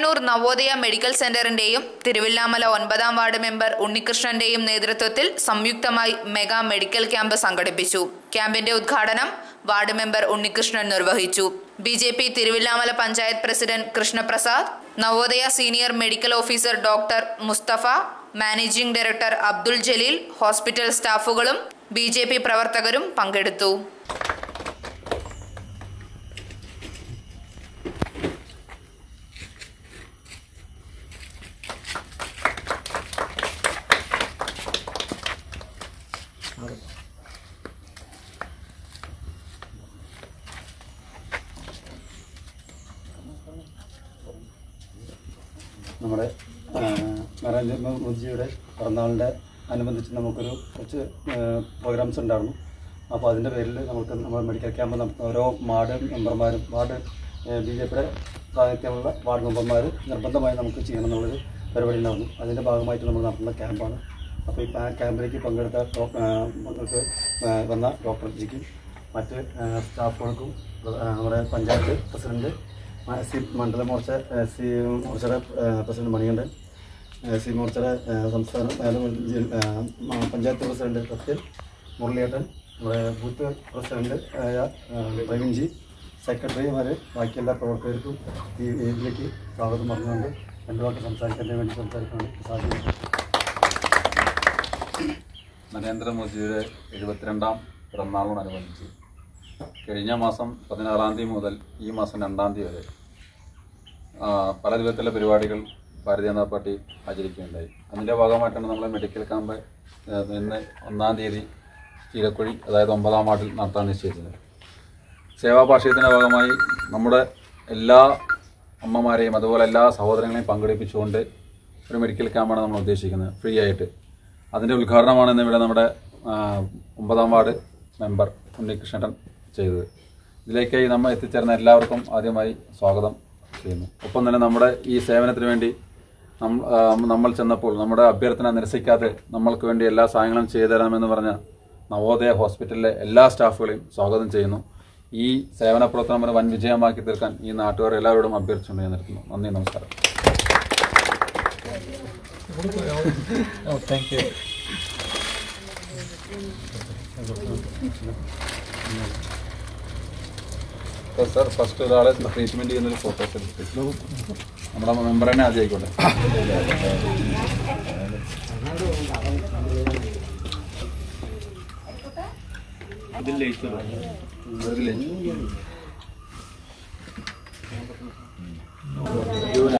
Payyanur Navodaya medical സെന്ററിന്റെയും തിരുവില്ലാമല ഒൻപതാം ward member ഉണ്ണികൃഷ്ണന്റെയും നേതൃത്വത്തിൽ സംയുക്തമായി മെഗാ മെഡിക്കൽ ക്യാമ്പ് സംഘടിപ്പിച്ചു ക്യാമ്പിന്റെ ഉദ്ഘാടനം വാർഡ് മെമ്പർ ഉണ്ണികൃഷ്ണൻ നിർവഹിച്ചു B J P Thiruvilwamala panchayat president Krishnaprasad Navodaya senior medical officer doctor Mustafa managing director Abdul Jaleel hospital സ്റ്റാഫുകളും ബി പ്രവർത്തകരും പങ്കെടുത്തു നമ്മുടെ ആ, നരേന്ദ്രമോദിജിയുടെ പിറന്നാളിൻ്റെ അനുബന്ധിച്ച് നമുക്കൊരു കുറച്ച് പ്രോഗ്രാംസ് ഉണ്ടായിരുന്നു അപ്പോൾ അതിൻ്റെ പേരിൽ നമുക്ക് നമ്മൾ മെഡിക്കൽ ക്യാമ്പ് നടത്തുന്ന ഓരോ വാർഡ് മെമ്പർമാരും വാർഡ് ബി ജെ പിയുടെ പ്രാതിനിധ്യമുള്ള വാർഡ് മെമ്പർമാർ നിർബന്ധമായി നമുക്ക് ചെയ്യണം എന്നുള്ളൊരു പരിപാടി ഉണ്ടായിരുന്നു അതിൻ്റെ ഭാഗമായിട്ട് നമ്മൾ നടത്തുന്ന ക്യാമ്പാണ് അപ്പോൾ ഈ ആ ക്യാമ്പിലേക്ക് പങ്കെടുത്ത ഡോ- ആ, നമുക്ക് ആ, വന്ന ഡോക്ടർ ജിക്കും മറ്റ് ആ, സ്റ്റാഫുകൾക്കും ആ, നമ്മുടെ പഞ്ചായത്ത് പ്രസിഡന്റ് എസ് സി മണ്ഡല മോർച്ച എസ് സി മോർച്ചയുടെ ആ, പ്രസിഡന്റ് മണികണ്ഠൻ എസ് സി മോർച്ചയുടെ ആ, സംസ്ഥാന ആ, ജി- ആ, മ- പഞ്ചായത്ത് പ്രസിഡന്റ് സത്യൻ മുരളിയേട്ടൻ നമ്മുടെ ബൂത്ത് പ്രസിഡന്റ് ആയ ആ, പ്രവീൺജി സെക്രട്ടറിമാർ ബാക്കി എല്ലാ പ്രവർത്തകർക്കും ഈ ഇതിലേക്ക് സ്വാഗതം പറഞ്ഞുകൊണ്ട് രണ്ടു വാക്ക് സംസാരിക്കാൻ വേണ്ടി സംസാരിക്കുന്നുണ്ട് സാധിക്കും നരേന്ദ്രമോദിയുടെ എഴുപത്തിരണ്ടാം പിറന്നാളിനോടനുബന്ധിച്ച് കഴിഞ്ഞ മാസം പതിനാറാം തീയതി മുതൽ ഈ മാസം രണ്ടാം തീയതി വരെ ആ, പല വിധത്തിലുള്ള പരിപാടികൾ ഭാരതീയ ജനതാ പാർട്ടി ആചരിക്കുകയുണ്ടായി അതിൻ്റെ ഭാഗമായിട്ടാണ് നമ്മൾ മെഡിക്കൽ ക്യാമ്പ് ആ, ഇന്ന് ഒന്നാം തീയതി ചീലക്കുഴി അതായത് ഒമ്പതാം വാർഡിൽ നടത്താൻ നിശ്ചയിച്ചത് സേവാഭാഷയത്തിൻ്റെ ഭാഗമായി നമ്മുടെ എല്ലാ അമ്മമാരെയും അതുപോലെ എല്ലാ സഹോദരങ്ങളെയും പങ്കെടുപ്പിച്ചുകൊണ്ട് ഒരു മെഡിക്കൽ ക്യാമ്പാണ് നമ്മൾ ഉദ്ദേശിക്കുന്നത് ഫ്രീ ആയിട്ട് അതിൻ്റെ ഉദ്ഘാടനമാണ് ഇന്ന് ഇവിടെ നമ്മുടെ ആ, ഒമ്പതാം വാർഡ് മെമ്പർ ഉണ്ണികൃഷ്ണൻ ചെയ്തത് ഇതിലേക്കായി നമ്മൾ എത്തിച്ചേർന്ന എല്ലാവർക്കും ആദ്യമായി സ്വാഗതം ചെയ്യുന്നു ഒപ്പം തന്നെ നമ്മുടെ ഈ സേവനത്തിന് വേണ്ടി നം- ആ, നമ്മൾ ചെന്നപ്പോൾ നമ്മുടെ അഭ്യർത്ഥന നിരസിക്കാതെ നമ്മൾക്ക് വേണ്ടി എല്ലാ സഹായങ്ങളും ചെയ്തു തരാമെന്ന് പറഞ്ഞ നവോദയ ഹോസ്പിറ്റലിലെ എല്ലാ സ്റ്റാഫുകളെയും സ്വാഗതം ചെയ്യുന്നു ഈ സേവന പ്രവർത്തനം ഒരു വൻ വിജയമാക്കി തീർക്കാൻ ഈ നാട്ടുകാർ എല്ലാവരോടും അഭ്യർത്ഥിച്ചുകൊണ്ട് ഞാൻ നിർത്തുന്നു നന്ദി നമസ്കാരം അപ്പോൾ സാർ ഫസ്റ്റ് ഒരാളെ ട്രീറ്റ്മെന്റ് ചെയ്യുന്നൊരു ഫോട്ടോസ് എടുത്തിട്ട് നമ്മുടെ മെമ്പർ തന്നെ ആദ്യം ആയിക്കോട്ടെ ഇതില്ലേ